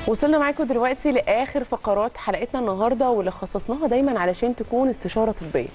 وصلنا معاكم دلوقتي لاخر فقرات حلقتنا النهارده واللي خصصناها دايما علشان تكون استشاره طبيه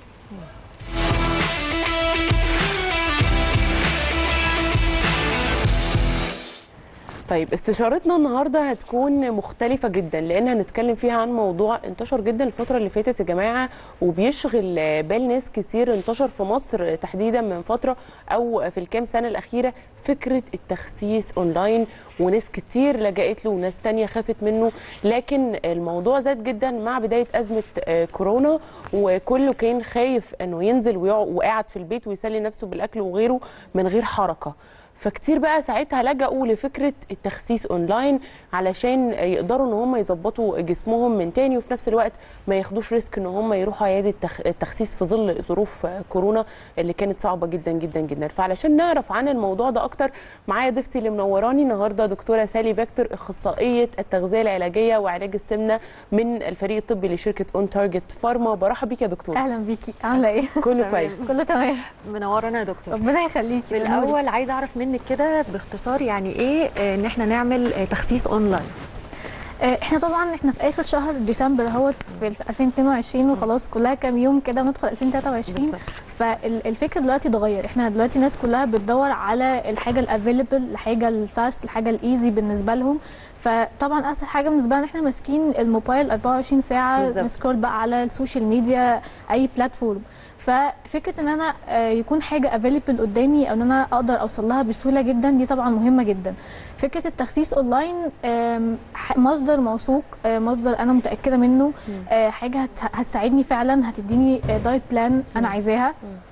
طيب استشارتنا النهارده هتكون مختلفة جدا لان هنتكلم فيها عن موضوع انتشر جدا الفترة اللي فاتت يا جماعة وبيشغل بال ناس كتير انتشر في مصر تحديدا من فترة او في الكام سنة الأخيرة فكرة التخسيس اونلاين وناس كتير لجأت له وناس تانية خافت منه لكن الموضوع زاد جدا مع بداية أزمة آه، كورونا وكله كان خايف انه ينزل ويقعد- وقاعد في البيت ويسلي نفسه بالأكل وغيره من غير حركة فكتير بقى ساعتها لجأوا لفكرة التخسيس اونلاين علشان يقدروا ان هم يظبطوا جسمهم من تاني وفي نفس الوقت ما ياخدوش ريسك ان هم يروحوا عيادة التخ- التخسيس في ظل ظروف كورونا اللي كانت صعبة جدا جدا جدا فعلشان نعرف عن الموضوع ده اكتر معايا ضيفتي اللي منوراني النهارده دكتورة سالي فيكتور اخصائية التغذية العلاجية وعلاج السمنة من الفريق الطبي لشركة اون تارجت فارما برحب بيك يا دكتور اهلا بيكي عامله ايه كله تمام. كويس كله تمام منورانا يا دكتور ربنا يخليكي في الاول عايزه اعرف منك كده باختصار يعني ايه آه، ان احنا نعمل آه، تخسيس اونلاين آه، احنا طبعا احنا في اخر شهر ديسمبر اهوت في 2022 وخلاص كلها كام يوم كده وندخل 2023 بالظبط. فالفكر دلوقتي اتغير احنا دلوقتي الناس كلها بتدور على الحاجه الافيلبل الحاجه الفاست الحاجه الايزي بالنسبه لهم فطبعا اسهل حاجه بالنسبه لنا احنا ماسكين الموبايل 24 ساعه بالظبط. نسكرول بقى على السوشيال ميديا اي بلاتفورم ففكره ان انا آه، يكون حاجه افيلبل قدامي او ان انا اقدر اوصل لها بسهوله جدا دي طبعا مهمه جدا فكره التخسيس اونلاين آم، ح- مصدر موثوق آه، مصدر انا متاكده منه آه، حاجه هت- هتساعدني فعلا هتديني دايت بلان انا عايزاها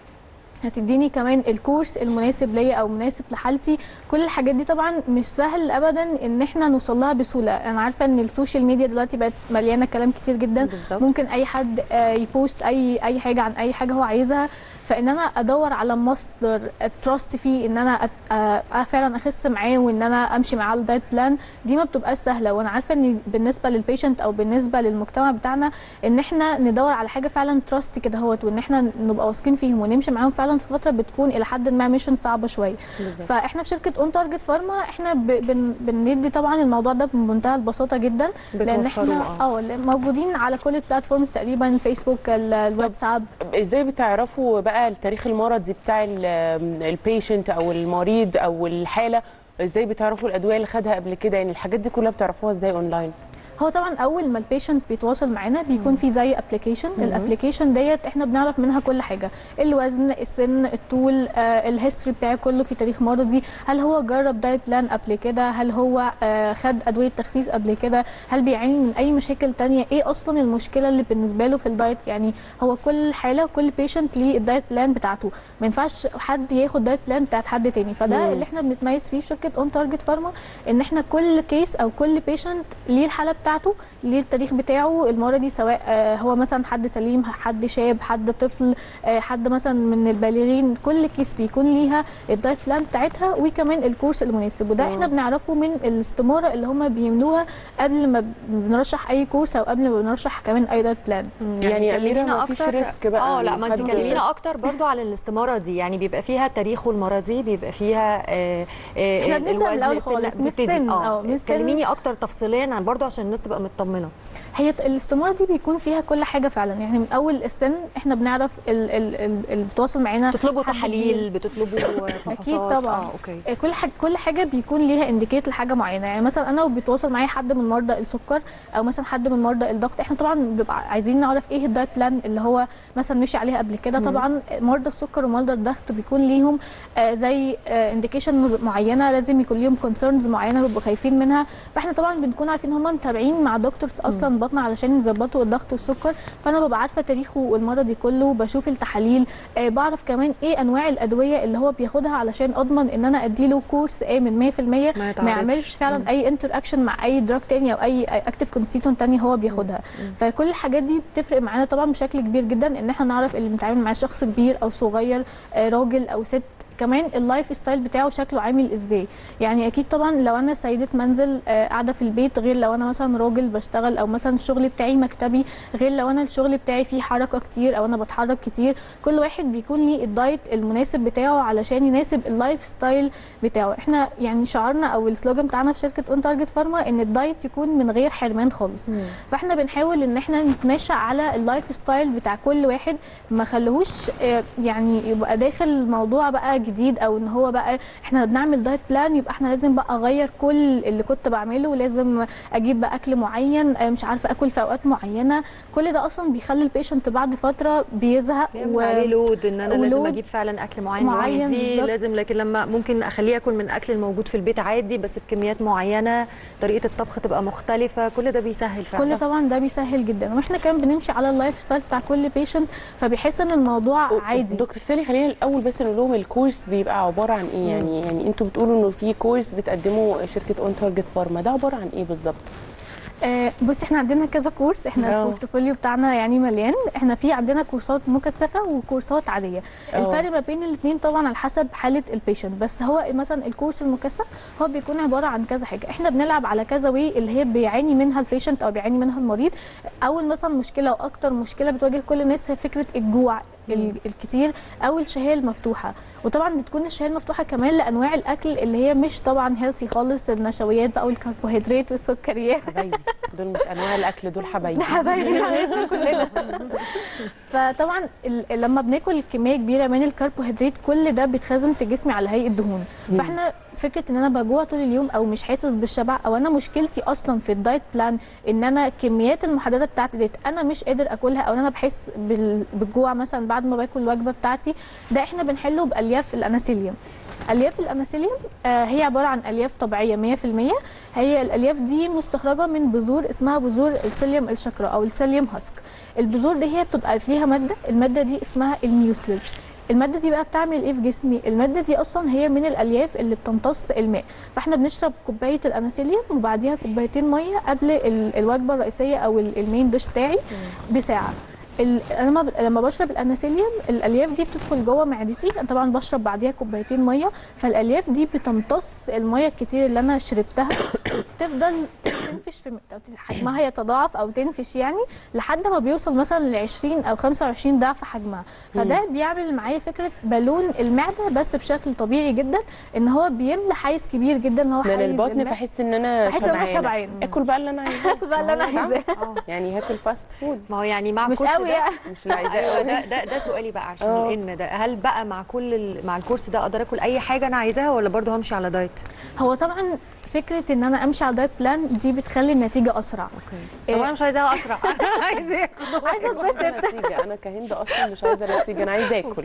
هتديني كمان الكورس المناسب ليا او مناسب لحالتي كل الحاجات دي طبعا مش سهل ابدا ان احنا نوصل لها بسهوله انا عارفه ان السوشيال ميديا دلوقتي بقت مليانه كلام كتير جدا بالظبط. ممكن اي حد آه، يبوست اي اي حاجه عن اي حاجه هو عايزها فان انا ادور على مصدر تراست فيه ان انا أت- آه، فعلا اخس معاه وان انا امشي معاه الدايت بلان دي ما بتبقاش سهله وانا عارفه ان بالنسبه للبيشنت او بالنسبه للمجتمع بتاعنا ان احنا ندور على حاجه فعلا تراست كده هوت وان احنا نبقى واثقين فيهم ونمشي معاهم فعلا في فتره بتكون الى حد ما ميشن صعبه شويه فاحنا في شركه اون تارجت فارما احنا ب- بن بندي طبعا الموضوع ده بمنتهى البساطه جدا لان احنا بتوفروه، آه. اه موجودين على كل البلاتفورمز تقريبا فيسبوك ال- الواتساب ازاي بتعرفوا بقى التاريخ المرضي بتاع البيشنت او المريض او الحاله ازاي بتعرفوا الادويه اللي خدها قبل كده يعني الحاجات دي كلها بتعرفوها ازاي اونلاين هو طبعا اول ما البيشنت بيتواصل معانا بيكون في زي ابلكيشن الابلكيشن ديت احنا بنعرف منها كل حاجه الوزن السن الطول آه الهيستوري بتاعه كله في تاريخ مرضي هل هو جرب دايت بلان قبل كده هل هو آه خد ادويه تخسيس قبل كده هل بيعاني من اي مشاكل تانية ايه اصلا المشكله اللي بالنسبه له في الدايت يعني هو كل حاله كل بيشنت ليه الدايت بلان بتاعته ما ينفعش حد ياخد دايت بلان بتاعت حد تاني فده اللي احنا بنتميز فيه في شركه اون تارجت فارما ان احنا كل كيس او كل بيشنت ليه الحاله بتاعته ليه التاريخ بتاعه المرضي سواء آه، هو مثلا حد سليم حد شاب حد طفل آه، حد مثلا من البالغين كل كيس بيكون ليها الدايت بلان بتاعتها وكمان الكورس المناسب وده احنا بنعرفه من الاستماره اللي هم بيملوها قبل ما بنرشح اي كورس او قبل ما بنرشح كمان اي دايت بلان يعني أميرة كلمينا مفيش ريسك بقى اه لا إن ما انت حد- كلمينا اكتر برضو على الاستماره دي يعني بيبقى فيها تاريخه المرضي بيبقى فيها آه آه إحنا بنبدأ من الأول السن، خالص، من بتبتدي. السن، اه آه، من السن. كلميني اكتر تفصيليا عن برضو عشان الناس تبقى مطمنه هي الاستماره دي بيكون فيها كل حاجه فعلا يعني من اول السن احنا بنعرف ال- ال- ال- اللي بيتواصل معانا بتطلبوا حد تحاليل بتطلبوا فحوصات اكيد طبعا اه اوكي آه، كل حاجه كل حاجه بيكون ليها انديكيت لحاجه معينه يعني مثلا انا وبيتواصل معايا حد من مرضى السكر او مثلا حد من مرضى الضغط احنا طبعا بنبقى عايزين نعرف ايه الدايت بلان اللي هو مثلا مشي عليها قبل كده طبعا مرضى السكر ومرضى الضغط بيكون ليهم آه، زي انديكيشن معينه لازم يكون ليهم كونسيرنز معينه بيبقوا خايفين منها فاحنا طبعا بنكون عارفين هم متابعين مع دكتور اصلا بطن علشان يظبطوا الضغط والسكر فانا ببقى عارفه تاريخه المرضي كله بشوف التحاليل آه، بعرف كمان ايه انواع الادويه اللي هو بياخدها علشان اضمن ان انا اديله كورس امن 100% ما, يتعرضش. ما يعملش فعلا اي انتر اكشن مع اي دراج تاني او اي اكتيف كونستيتون تاني هو بياخدها فكل الحاجات دي بتفرق معانا طبعا بشكل كبير جدا ان احنا نعرف اللي بنتعامل مع شخص كبير او صغير آه، راجل او ست كمان اللايف ستايل بتاعه شكله عامل ازاي يعني اكيد طبعا لو انا سيده منزل آه، قاعده في البيت غير لو انا مثلا راجل بشتغل او مثلا الشغل بتاعي مكتبي غير لو انا الشغل بتاعي فيه حركه كتير او انا بتحرك كتير كل واحد بيكون ليه الدايت المناسب بتاعه علشان يناسب اللايف ستايل بتاعه احنا يعني شعارنا او السلوجان بتاعنا في شركه اون تارجت فارما ان الدايت يكون من غير حرمان خالص فاحنا بنحاول ان احنا نتماشى على اللايف ستايل بتاع كل واحد ما خلوهوش آه، يعني يبقى داخل موضوع بقى جديد او ان هو بقى احنا بنعمل دايت بلان يبقى احنا لازم بقى اغير كل اللي كنت بعمله لازم اجيب بقى اكل معين آه، مش عارفه اكل في اوقات معينه كل ده اصلا بيخلي البيشنت بعد فتره بيزهق بيعمل عليه لود ان انا لازم ولود اجيب فعلا اكل معين معين لوحدي بالظبط. لازم لكن لما ممكن اخليه ياكل من الاكل الموجود في البيت عادي بس بكميات معينه طريقه الطبخ تبقى مختلفه كل ده بيسهل فعلا كل طبعا ده بيسهل جدا واحنا كمان بنمشي على اللايف ستايل بتاع كل بيشنت فبيحس ان الموضوع عادي دكتور سالي خلينا الاول بس نقول لهم الكورس بيبقى عباره عن ايه يعني يعني انتوا بتقولوا انه في كورس بتقدمه شركه اون تارجت فارما ده عباره عن ايه بالظبط آه بص احنا عندنا كذا كورس احنا اه. البورتفوليو بتاعنا يعني مليان احنا في عندنا كورسات مكثفه وكورسات عاديه اه. الفرق ما بين الاثنين طبعا على حسب حاله البيشنت بس هو مثلا الكورس المكثف هو بيكون عباره عن كذا حاجه احنا بنلعب على كذا واي اللي هي بيعاني منها البيشنت او بيعاني منها المريض اول مثلا مشكله واكتر مشكله بتواجه كل الناس هي فكره الجوع ال- الكتير او الشهيه المفتوحه وطبعا بتكون الشهيه المفتوحه كمان لانواع الاكل اللي هي مش طبعا هيلثي خالص النشويات بقى والكربوهيدرات والسكريات حبايبي دول مش انواع الاكل دول حبايبي ده حبايبي حبايبنا كلنا فطبعا ال- لما بناكل كميه كبيره من الكربوهيدرات كل ده بيتخزن في جسمي على هيئه دهون فاحنا فكره ان انا بجوع طول اليوم او مش حاسس بالشبع او انا مشكلتي اصلا في الدايت بلان ان انا كميات المحدده بتاعتي ديت انا مش قادر اكلها او انا بحس بال- بالجوع مثلا بعد ما باكل الوجبه بتاعتي ده احنا بنحله بالياف الاناسيليوم الياف الاناسيليوم آه هي عباره عن الياف طبيعيه 100% هي الالياف دي مستخرجه من بذور اسمها بذور السيليوم الشكرا او السيليوم هاسك البذور دي هي بتبقى فيها ماده الماده دي اسمها الميوسلج الماده دي بقى بتعمل ايه في جسمي الماده دي اصلا هي من الالياف اللي بتمتص الماء فاحنا بنشرب كوبايه الاناسيليوم وبعديها كوبايتين ميه قبل ال- الوجبه الرئيسيه او ال- المين ديش بتاعي بساعه ال- انا لما ب- لما بشرب الاناسيليوم الالياف دي بتدخل جوه معدتي انا طبعا بشرب بعديها كوبايتين ميه فالالياف دي بتمتص الميه الكتير اللي انا شربتها تفضل تنفش في أو حجمها يتضاعف او تنفش يعني لحد ما بيوصل مثلا ل 20 او 25 ضعف حجمها فده بيعمل معايا فكره بالون المعده بس بشكل طبيعي جدا ان هو بيملى حيز كبير جدا ان هو من حيز البطن المعدة. فاحس ان انا بحس إن أنا شبعانة. شبعانة. اكل بقى اللي انا عايزاه آكل بقى اللي أنا ما هو عايزاه. ده. يعني هاكل فاست فود ما هو يعني مع مش الكورس قوي ده يعني مش اللي عايزاه ايوه قوي. ده ده ده سؤالي بقى عشان اه. لان ده هل بقى مع كل ال- مع الكورس ده اقدر اكل اي حاجه انا عايزاها ولا برضه همشي على دايت؟ هو طبعا فكره ان انا امشي على دايت بلان دي بتخلي النتيجه اسرع طب انا مش عايزاها اسرع عايزاه عايزه اتبسط نتيجة انا كهند اصلا مش عايزه نتيجه انا عايزه اكل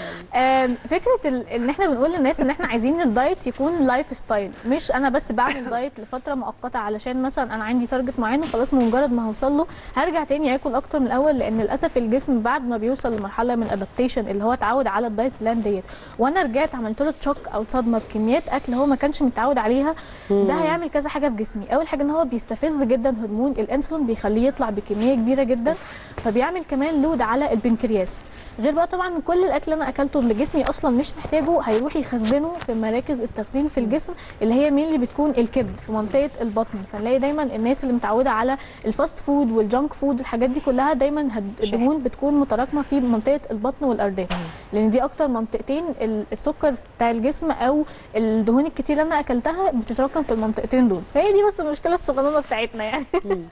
آم، فكره ال- ان احنا بنقول للناس ان احنا عايزين الدايت يكون لايف ستايل مش انا بس بعمل دايت لفتره مؤقته علشان مثلا انا عندي تارجت معين وخلاص مجرد ما هوصل له هرجع تاني اكل اكتر من الاول لان للاسف الجسم بعد ما بيوصل لمرحله من ادابتيشن اللي هو اتعود على الدايت بلان ديت وانا رجعت عملت له تشوك او صدمه بكميات اكل هو ما كانش متعود عليها ده هيعمل كذا حاجه في جسمي اول حاجه ان هو بيستفز جدا هرمون الانسولين بيخليه يطلع بكميه كبيره جدا فبيعمل كمان لود على البنكرياس غير بقى طبعا كل الاكل اللي انا اكلته اللي جسمي اصلا مش محتاجه هيروح يخزنه في مراكز التخزين في الجسم اللي هي مين اللي بتكون الكبد في منطقه البطن فنلاقي دايما الناس اللي متعوده على الفاست فود والجانك فود الحاجات دي كلها دايما هد- الدهون بتكون متراكمه في منطقه البطن والارداف لان دي اكتر منطقتين ال- السكر بتاع الجسم او الدهون الكتير اللي انا اكلتها بتتراكم في المنطقتين دول فهي دي بس المشكله الصغننه بتاعتنا يعني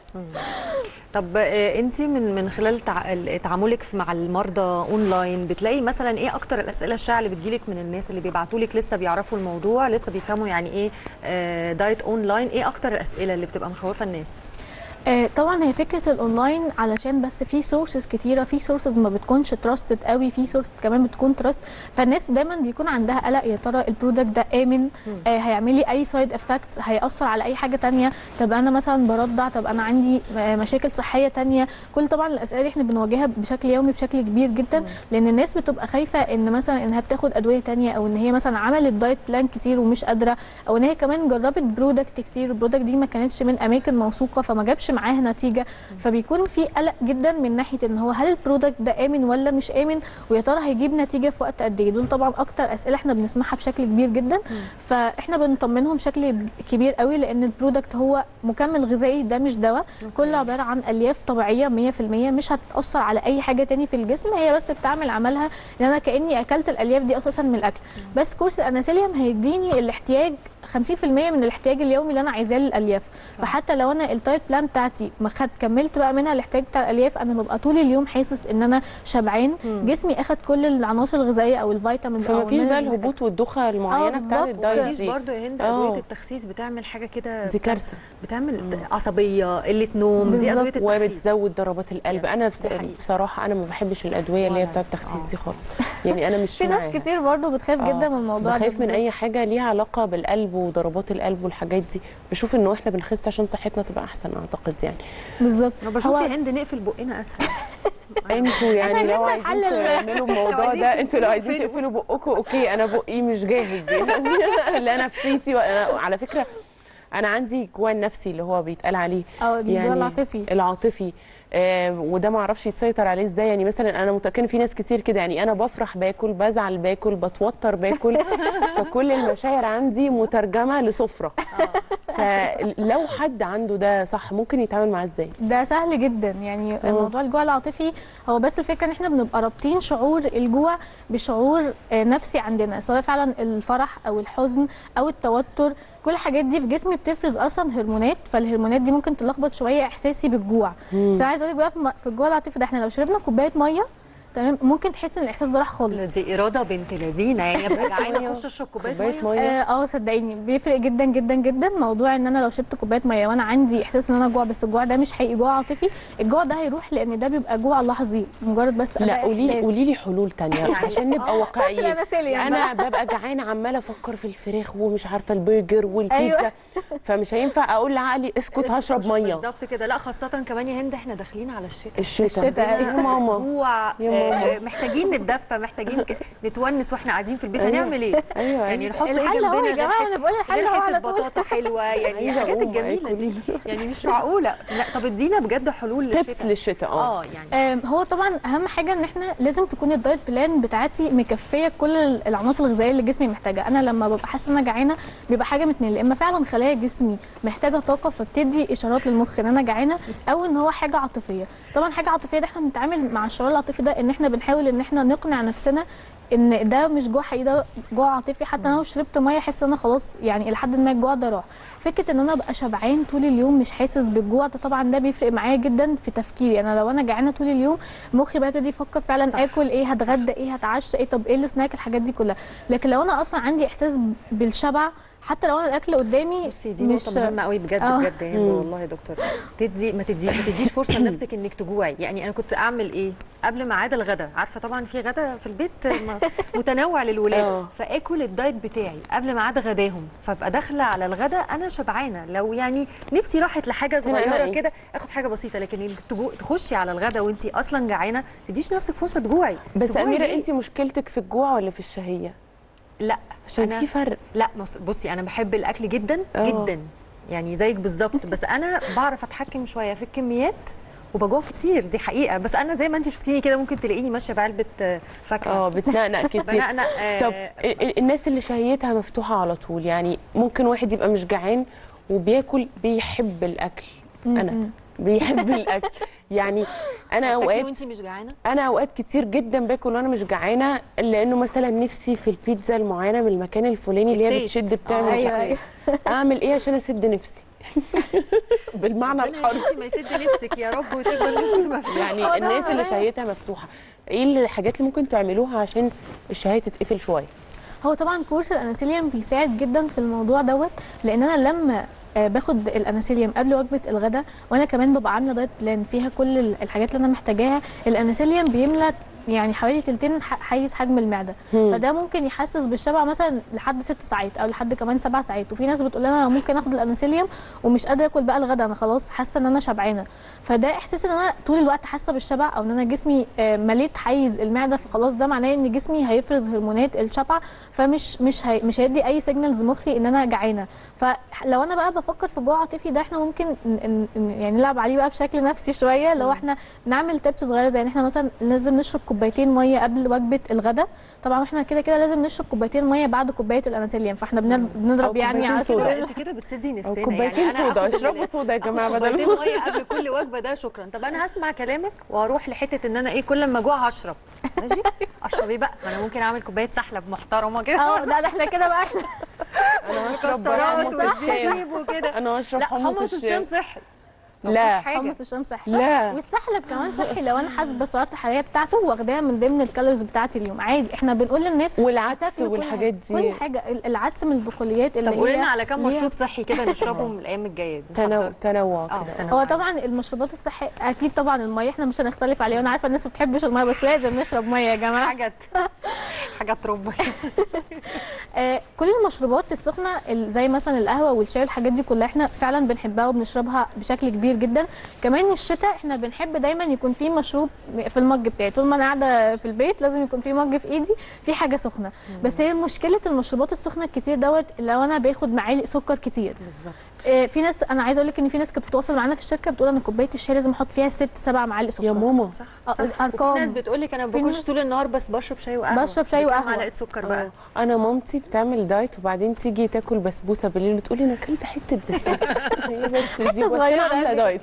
طب انت من من خلال تع- ال- تعاملك في- مع المرضى اونلاين بتلاقي مثلا ايه اكتر الاسئله الشائعه اللي بتجيلك من الناس اللي بيبعتوا لك لسه بيعرفوا الموضوع لسه بيفهموا يعني ايه آه، دايت اونلاين ايه اكتر الاسئله اللي بتبقى مخوفه الناس آه، طبعا هي فكره الاونلاين علشان بس في سورسز كتيره في سورسز ما بتكونش تراستد قوي في سورس كمان بتكون تراست فالناس دايما بيكون عندها قلق يا ترى البرودكت ده امن آه هيعمل لي اي سايد افكت هياثر على اي حاجه تانية طب انا مثلا برضع طب انا عندي آه، مشاكل صحيه تانية كل طبعا الاسئله دي احنا بنواجهها بشكل يومي بشكل كبير جدا لان الناس بتبقى خايفه ان مثلا انها بتاخد ادويه تانية او ان هي مثلا عملت دايت بلان كتير ومش قادره او ان هي كمان جربت برودكت كتير البرودكت دي ما كانتش من اماكن موثوقه فما جابش معاه نتيجه فبيكون في قلق جدا من ناحيه ان هو هل البرودكت ده امن ولا مش امن ويا ترى هيجيب نتيجه في وقت قد ايه دول طبعا اكتر اسئله احنا بنسمعها بشكل كبير جدا فاحنا بنطمنهم بشكل كبير قوي لان البرودكت هو مكمل غذائي ده مش دواء كله عباره عن الياف طبيعيه 100% مش هتاثر على اي حاجه تاني في الجسم هي بس بتعمل عملها ان انا كاني اكلت الالياف دي اساسا من الاكل بس كورس الاناسيليوم هيديني الاحتياج 50% من الاحتياج اليومي اللي انا عايزاه للالياف فحتى لو انا التايت بلان بتاعتي ما خد كملت بقى منها الاحتياج بتاع الالياف انا ببقى طول اليوم حاسس ان انا شبعان جسمي اخد كل العناصر الغذائيه او الفيتامينز فما او فيش بقى المينرالز الهبوط والدوخه المعينه بتاعت بالظبط. الدايت مفيش دي برضه يا هند آه. ادويه التخسيس بتعمل حاجه كده دي كارثه بتعمل عصبيه قله نوم دي بالظبط. ادويه التخسيس وبتزود ضربات القلب يس، انا دي حقيقة. بصراحه انا ما بحبش الادويه اللي هي ولا بتاعت أنا. التخسيس آه. دي خالص يعني انا مش في ناس معاها. كتير برضو بتخاف آه. جدا من الموضوع ده بخاف من بالذات. اي حاجه ليها علاقه بالقلب وضربات القلب والحاجات دي بشوف انه احنا بنخس عشان صحتنا تبقى احسن اعتقد يعني بالظبط انا بشوف يا هند نقفل بقنا اسهل انتوا يعني عشان لو نبدأ عايزين نحل ال- تعملوا لو الموضوع عايزين ده انتوا لو عايزين تقفلوا. تقفلوا بقكم اوكي انا بقي مش جاهز يعني لا نفسيتي وأنا على فكره انا عندي جوع النفسي اللي هو بيتقال عليه اه الجوع العاطفي العاطفي آه وده ما اعرفش يتسيطر عليه ازاي يعني مثلا انا متاكده في ناس كتير كده يعني انا بفرح باكل بزعل باكل بتوتر باكل فكل المشاعر عندي مترجمه لسفره فلو حد عنده ده صح ممكن يتعامل معاه ازاي ده سهل جدا يعني اه. موضوع الجوع العاطفي هو بس الفكره ان احنا بنبقى رابطين شعور الجوع بشعور آه، نفسي عندنا سواء فعلا الفرح او الحزن او التوتر كل الحاجات دي في جسمي بتفرز اصلا هرمونات فالهرمونات دي ممكن تلخبط شويه احساسي بالجوع بس انا عايزه اقول لك بقى في م- في الجوع العاطفي ده احنا لو شربنا كوبايه ميه تمام ممكن تحس ان الاحساس ده راح خالص دي اراده بنت لذينه يعني ابقى جعانه أيوه. اخش اشرب كوبايه كوبايه ميه ميه اه آه، صدقيني بيفرق جدا جدا جدا موضوع ان انا لو شربت كوبايه ميه وانا عندي احساس ان انا جوع بس الجوع ده مش حقيقي جوع عاطفي الجوع ده هيروح لان ده بيبقى جوع لحظي مجرد بس لا أداء قولي لي إحساس. قولي لي حلول تانية عشان نبقى واقعيين الأناسيليوم انا ببقى جعانه عماله افكر في الفراخ ومش عارفه البرجر والبيتزا أيوة. فمش هينفع اقول لعقلي اسكت هشرب ميه بالظبط كده لا خاصه كمان يا هند احنا داخلين على الشتاء الشتاء الشتاء، يا ماما جوع يا ماما. آه، محتاجين نتدفى محتاجين ك- نتونس واحنا قاعدين في البيت أيوة. هنعمل ايه ايوه يعني نحط ايه الحل اهو جنبنا يا جماعه انا بقول الحل غير اهو حته على طول بطاطا حلوه يعني عايزة الحاجات أقوم الجميله آكل. دي يعني مش معقوله لا طب ادينا بجد حلول تبس للشتاء للشتاء اه اه يعني آم، هو طبعا اهم حاجه ان احنا لازم تكون الدايت بلان بتاعتي مكفيه كل ال- العناصر الغذائيه اللي جسمي محتاجها انا لما ببقى حاسه ان انا جعانه بيبقى حاجه من اتنين يا اما فعلا خلايا جسمي محتاجه طاقه فبتدي اشارات للمخ ان انا جعانه او ان هو حاجه عاطفيه طبعا حاجه عاطفيه ده احنا بنتعامل مع الشعور العاطفي ده ان احنا بنحاول ان احنا نقنع نفسنا ان ده مش جوع حقيقي ده جوع عاطفي حتى انا لو شربت ميه احس ان انا خلاص يعني لحد ما الجوع ده راح فكره ان انا ابقى شبعان طول اليوم مش حاسس بالجوع ده طبعا ده بيفرق معايا جدا في تفكيري انا لو انا جعانه طول اليوم مخي بقى يبتدي يفكر فعلا صح. صح. اكل ايه هتغدى ايه هتعشى ايه طب ايه السناك الحاجات دي كلها لكن لو انا اصلا عندي احساس بالشبع حتى لو انا الاكل قدامي بصي دي مش نقطة مهمة قوي بجد آه. بجد يعني والله يا دكتور تدي ما تدي ما تديش فرصة لنفسك انك تجوعي يعني انا كنت اعمل ايه قبل ميعاد الغداء عارفة طبعا في غدا في البيت م- متنوع للولاد آه. فاكل الدايت بتاعي قبل ميعاد غداهم فابقى داخلة على الغداء انا شبعانة لو يعني نفسي راحت لحاجة هنا أنا صغيرة إيه؟ كده اخد حاجة بسيطة لكن إنك تجو- تخشي على الغداء وانت اصلا جعانة ما تديش نفسك فرصة تجوعي بس تجوعي اميره ليه؟ انت مشكلتك في الجوع ولا في الشهيه لا عشان أنا- في فرق لا بص- بصي انا بحب الاكل جدا آه. جدا يعني زيك بالظبط بس انا بعرف اتحكم شويه في الكميات وبجوع كتير دي حقيقه بس انا زي ما انت شفتيني كده ممكن تلاقيني ماشيه بعلبه آه، فاكهه اه بتنقنق كتير بنقنق آه، طب ال- ال- الناس اللي شهيتها مفتوحه على طول يعني ممكن واحد يبقى مش جعان وبياكل بيحب الاكل انا بيحب الاكل يعني انا تاكلي اوقات وانت مش جعانه انا اوقات كتير جدا باكل وانا مش جعانه لانه مثلا نفسي في البيتزا المعينه من المكان الفلاني اللي هي التيست. بتشد بتعمل آه، مش أيوة، عارفة إيه. اعمل ايه عشان اسد نفسي بالمعنى ربنا يا الحرفي بنتي ما يسد نفسك يا رب وتفضل نفسك مفتوحه يعني آه، الناس طبعاً. اللي شهيتها مفتوحه ايه الحاجات اللي ممكن تعملوها عشان الشهيه تتقفل شويه هو طبعا كورس الاناسيليوم بيساعد جدا في الموضوع دوت لان انا لما آه، باخد الاناسيليوم قبل وجبه الغداء وانا كمان ببقى عامله دايت بلان فيها كل ال- الحاجات اللي انا محتاجاها الاناسيليوم بيملى يعني حوالي تلتين ح- حيز حجم المعده فده ممكن يحسس بالشبع مثلا لحد ست ساعات او لحد كمان سبع ساعات وفي ناس بتقول انا ممكن اخد الانسوليوم ومش قادره اكل بقى الغدا انا خلاص حاسه ان انا شبعانه فده احساس ان انا طول الوقت حاسه بالشبع او ان انا جسمي آه، مليت حيز المعده فخلاص ده معناه ان جسمي هيفرز هرمونات الشبع فمش مش هي مش هيدي اي سيجنالز مخي ان انا جعانه فلو انا بقى بفكر في جوع عاطفي ده احنا ممكن ن- ن- يعني نلعب عليه بقى بشكل نفسي شويه لو احنا نعمل تبس صغيره زي ان احنا مثلا لازم نشرب كوبايتين ميه قبل وجبه الغداء طبعا احنا كده كده لازم نشرب كوبايتين ميه بعد كوبايه الانسولين فاحنا بن- بنضرب أو يعني كوبايتين على صودا. سبيل- انت كده بتسدي أو نفسنا كوبايتين يعني أنا صودا آخد اشربوا ال- صودا يا آخد جماعه كوبايتين بدل ميه قبل كل وجبه ده شكرا طب انا هسمع كلامك واروح لحته ان انا ايه كل ما اجوع هشرب ماشي اشرب ايه بقى ما انا ممكن اعمل كوبايه سحلب محترمه كده اه لا ده احنا كده بقى احنا انا هشرب بقى مكسرات حمص الشام وزبيب وكده انا هشرب لا حمص حمص الشام الشام صحي لا حاجة. حمص الشام صحي لا. والسحلب كمان صحي لو انا حاسبه السعرات الحراريه بتاعته واخداها من ضمن الكالوريز بتاعه اليوم عادي احنا بنقول للناس والعدس هتاكلوا كل والحاجات حاجة. دي كل حاجه ال- العدس من البقوليات اللي طب قولي هي لنا على كام ليها- مشروب صحي كده نشربهم الايام الجايه دي تنوع نحضر. تنوع اه كده تنوع. هو طبعا المشروبات الصحيه اكيد طبعا الميه احنا مش هنختلف عليه وانا عارفه الناس ما بتحبش الميه بس لازم نشرب ميه يا جماعه حاجه حاجه ترب آه، كل المشروبات السخنه ال- زي مثلا القهوه والشاي والحاجات دي كلها احنا فعلا بنحبها وبنشربها بشكل كبير جدا كمان الشتاء احنا بنحب دايما يكون في مشروب في المج بتاعي طول ما انا قاعده في البيت لازم يكون في مج في ايدي في حاجه سخنه بس هي مشكله المشروبات السخنه الكتير دوت لو انا باخد معالق سكر كتير بالظبط آه، في ناس انا عايزه اقول لك ان في ناس كانت بتتواصل معانا في الشركه بتقول انا كوبايه الشاي لازم احط فيها ست سبع معالق سكر يا ماما صح آه، صح. الأرقام. وفي ناس بتقول لك انا ما في باكلش ناس- طول النهار بس بشرب شاي وقهوه بشرب شاي بكام وقهوة. معلقه سكر بقى انا مامتي بتعمل دايت وبعدين تيجي تاكل بسبوسه بالليل وتقولي انا اكلت حته بسبوسه هي بس دي بس صغيرة أنا عامله أوي. دايت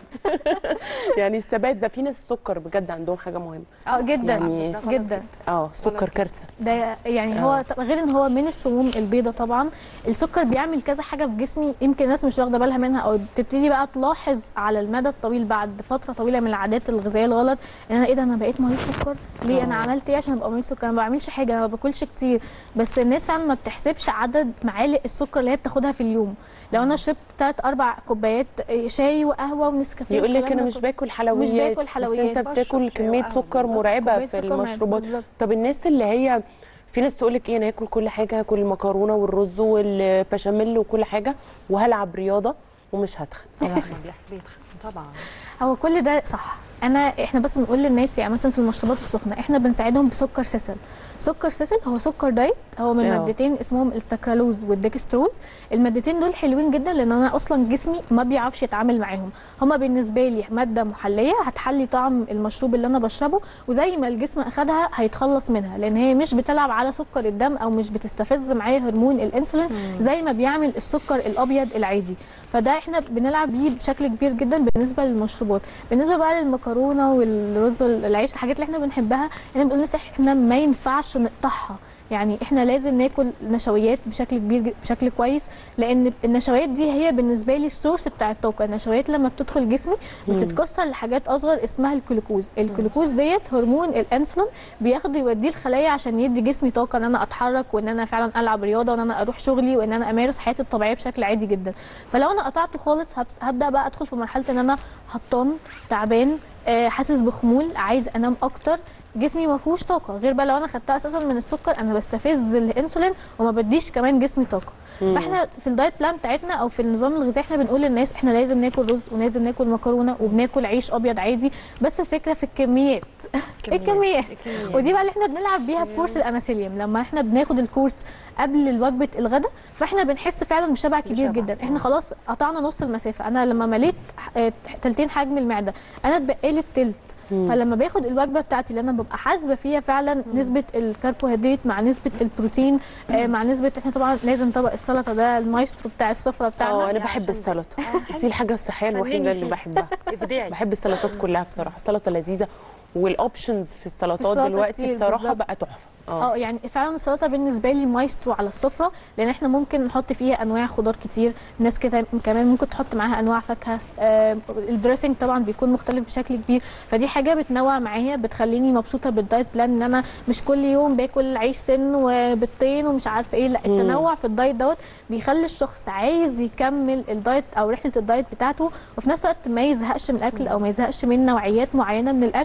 يعني الثبات ده في ناس السكر بجد عندهم حاجه مهمه اه جدا يعني- بس ده غلط جدا اه السكر غلط. كارثه ده يعني آه. هو طب غير ان هو من السموم البيضاء طبعا السكر بيعمل كذا حاجه في جسمي يمكن الناس مش واخده بالها منها او بتبتدي بقى تلاحظ على المدى الطويل بعد فتره طويله من العادات الغذائيه الغلط ان انا ايه ده انا بقيت مريض سكر ليه انا آه. عملت ايه عشان ابقى مريض سكر انا ما بعملش حاجه انا ما باكلش كتير بس الناس فعلا ما بتحسبش عدد معالق السكر اللي هي بتاخدها في اليوم لو انا شربت ثلاث اربع كوبايات شاي وقهوه ونسكافيه يقول لك والكلام انا ده مش كله. باكل حلويات باكل بس حلويات، انت بشرب بتاكل شاي كميه وقهوة سكر بالظبط. مرعبه كوباية في سكر مرعبة، المشروبات بالظبط. طب الناس اللي هي في ناس تقول لك ايه انا هاكل كل حاجه هاكل المكرونه والرز والبشاميل وكل حاجه وهلعب رياضه ومش هتخن أو هخس. بيحس- بيتخن طبعا هو كل ده صح انا احنا بس بنقول للناس يعني مثلا في المشروبات السخنه احنا بنساعدهم بسكر سيسل سكر سيسل هو سكر دايت هو من آه. مادتين اسمهم السكرالوز والديكستروز المادتين دول حلوين جدا لان انا اصلا جسمي ما بيعرفش يتعامل معاهم هما بالنسبه لي ماده محليه هتحلي طعم المشروب اللي انا بشربه وزي ما الجسم اخدها هيتخلص منها لان هي مش بتلعب على سكر الدم او مش بتستفز معايا هرمون الانسولين زي ما بيعمل السكر الابيض العادي فده احنا بنلعب بيه بشكل كبير جدا بالنسبه للمشروبات بالنسبه بقى للمكرونه والرز والعيش الحاجات اللي احنا بنحبها احنا بنقول للناس احنا ما ينفعش نقطعها يعني احنا لازم ناكل نشويات بشكل كبير ج- بشكل كويس لان النشويات دي هي بالنسبه لي السورس بتاع الطاقه النشويات لما بتدخل جسمي بتتكسر لحاجات اصغر اسمها الجلوكوز الجلوكوز ديت هرمون الانسولين بياخده يوديه الخلايا عشان يدي جسمي طاقه ان انا اتحرك وان انا فعلا العب رياضه وان انا اروح شغلي وان انا امارس حياتي الطبيعيه بشكل عادي جدا فلو انا قطعته خالص هب- هبدا بقى ادخل في مرحله ان انا هبطان تعبان آه، حاسس بخمول عايز انام اكتر جسمي ما فيهوش طاقه غير بقى لو انا خدتها اساسا من السكر انا بستفز الانسولين وما بديش كمان جسمي طاقه فاحنا في الدايت بلان بتاعتنا او في النظام الغذائي احنا بنقول للناس احنا لازم ناكل رز ولازم ناكل مكرونه وبناكل عيش ابيض عادي بس الفكره في الكميات الكميات ودي بقى اللي احنا بنلعب بيها بكورس الاناسيليوم لما احنا بناخد الكورس قبل وجبه الغداء فاحنا بنحس فعلا بشبع كبير بشبع. جدا احنا خلاص قطعنا نص المسافه انا لما مليت آه، تلتين حجم المعده انا اتبقى لي التلت فلما باخد الوجبه بتاعتي اللي انا ببقى حاسبه فيها فعلا نسبه الكربوهيدرات مع نسبه البروتين آه، مع نسبه احنا طبعا لازم طبق السلطه ده المايسترو بتاع السفره بتاعنا اه انا يعني بحب عشان- السلطه آه، دي الحاجه الصحيه الوحيده فنني اللي فيه. بحبها ابداعي بحب السلطات كلها بصراحه السلطه لذيذه والاوبشنز في السلطات السلطة دلوقتي كتير بصراحه بالظبط. بقى تحفه اه يعني فعلا السلطه بالنسبه لي مايسترو على السفره لان احنا ممكن نحط فيها انواع خضار كتير ناس كده كمان ممكن تحط معاها انواع فاكهه آه الدريسنج طبعا بيكون مختلف بشكل كبير فدي حاجه بتنوع معايا بتخليني مبسوطه بالدايت بلان ان انا مش كل يوم باكل عيش سن وبيضتين ومش عارفه ايه لا التنوع في الدايت دوت بيخلي الشخص عايز يكمل الدايت او رحله الدايت بتاعته وفي نفس الوقت ما يزهقش من الاكل او ما يزهقش من نوعيات معينه من الاكل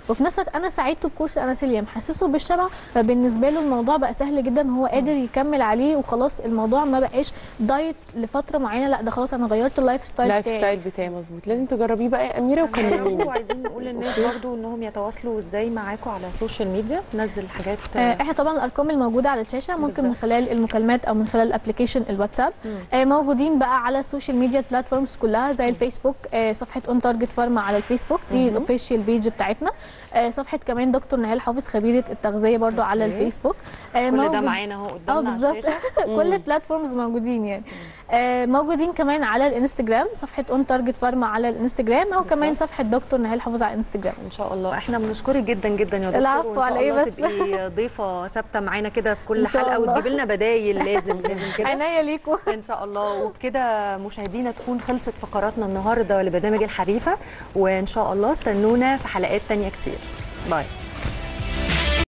وفي نفس الوقت انا ساعدته بكورس الاناسيليا محسسه بالشبع فبالنسبه له الموضوع بقى سهل جدا هو قادر يكمل عليه وخلاص الموضوع ما بقاش دايت لفتره معينه لا ده خلاص انا غيرت اللايف ستايل اللايف بتاعي ستايل بتاعي مظبوط لازم تجربيه بقى يا اميره وكلميني برضو عايزين نقول للناس برضو انهم يتواصلوا ازاي معاكم على السوشيال ميديا ننزل حاجات آه، احنا طبعا الارقام الموجوده على الشاشه ممكن من بالظبط. خلال المكالمات او من خلال الابلكيشن الواتساب آه، موجودين بقى على السوشيال ميديا بلاتفورمز كلها زي الفيسبوك آه، صفحه اون تارجت فارما على الفيسبوك دي الاوفيشال بيج بتاعتنا آه، صفحه كمان دكتور نهال حافظ خبيره التغذيه برضو على أوكي. الفيسبوك آه، كل ده موجود- معانا اهو اه قدامنا على بالظبط الشاشه كل البلاتفورمز موجودين يعني آه موجودين كمان على الانستجرام صفحه اون تارجت فارما على الانستجرام او كمان بالظبط. صفحه دكتور نهال حافظ على الانستجرام ان شاء الله احنا بنشكرك جدا جدا يا دكتور العفو، وان شاء على إيه الله بس؟ تبقي ضيفه ثابته معانا كده في كل إن شاء حلقه الله. وتجيبي لنا بدايل لازم لازم كده عينيا ليكم ان شاء الله وبكده مشاهدينا تكون خلصت فقراتنا النهارده لبرنامج الحريفه وان شاء الله استنونا في حلقات تانية كتير باي